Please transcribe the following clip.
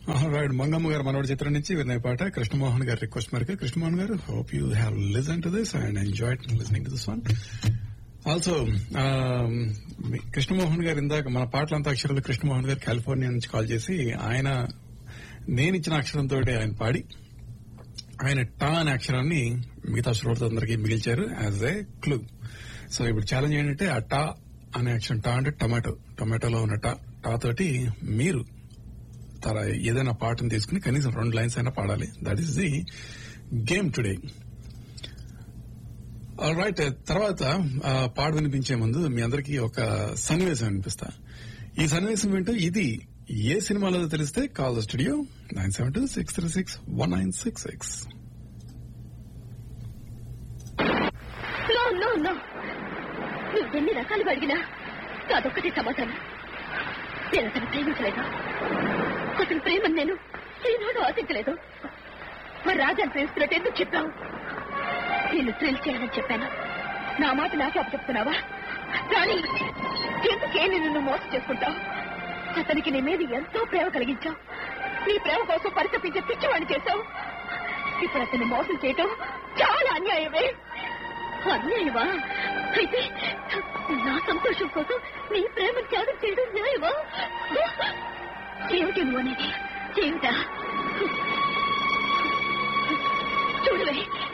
right Mangamma గారు మనోడి చిత్రం నుంచి వినయ పాట కృష్ణమోహన్ గారి రిక్వెస్ట్ మేరకు Krishnamohan garu hope you have listen to this and enjoy listening to this one also Krishnamohan garu ఇందాక మన పాటలంతా అక్షరాలు కృష్ణమోహన్ గారు కాలిఫోర్నియా నుంచి కాల్ చేసి ఆయన నేను ఇచ్చిన అక్షరంతో ఆయన పాడి ఆయన టా అనే అక్షరాన్ని మిగతా శ్రోతలందరికీ మిగిల్చారు యాజ్ ఏ క్లూ సో ఇప్పుడు ఛాలెంజ్ ఏంటంటే ఆ టా అనే అక్షరం టా అంటే టొమాటో టొమాటోలో ఉన్న టా టా తోటి మీరు తర ఏదైనా పాటను తీసుకుని కనీసం రెండు లైన్స్ అయినా పాడాలి that is the game today right తర్వాత ఆ, పాట వినిపించే ముందు మీ అందరికీ ఒక సన్నివేశం వినిపిస్తా ఈ సన్నివేశం ఏంటో ఇది ఏ సినిమాలో తెలిస్తే call the studio nine seven two six three six one nine six six no no no నువ్వు ఎన్ని రకాలుగా అడిగినా అదొక్కటి సమాధానం నేను అతను ప్రేమించలేదు అతని ప్రేమను నేను ఈనాడు ఆశించలేదు మరి రాజాను ప్రేమిస్తున్నట్టు ఎందుకు చెప్పావు నేను థ్రిల్ చేయాలని చెప్పాను నా మాట నాకే చెప్తున్నావా కానీ ఎందుకే నేను నువ్వు మోసం చేసుకుంటావు అతనికి నీ మీద ఎంతో ప్రేమ కలిగించావు నీ ప్రేమ కోసం పరితపించే పిచ్చివాడిని చేశావు ఇప్పుడు అతన్ని మోసం చేయటం చాలా అన్యాయమే అన్యాయమా అయితే నా సంతోషం కోసం నీ ప్రేమ త్యాగం చేయడం న్యాయమా ఏమిటి నువ్వు అనేది ఏమిటా చూడవే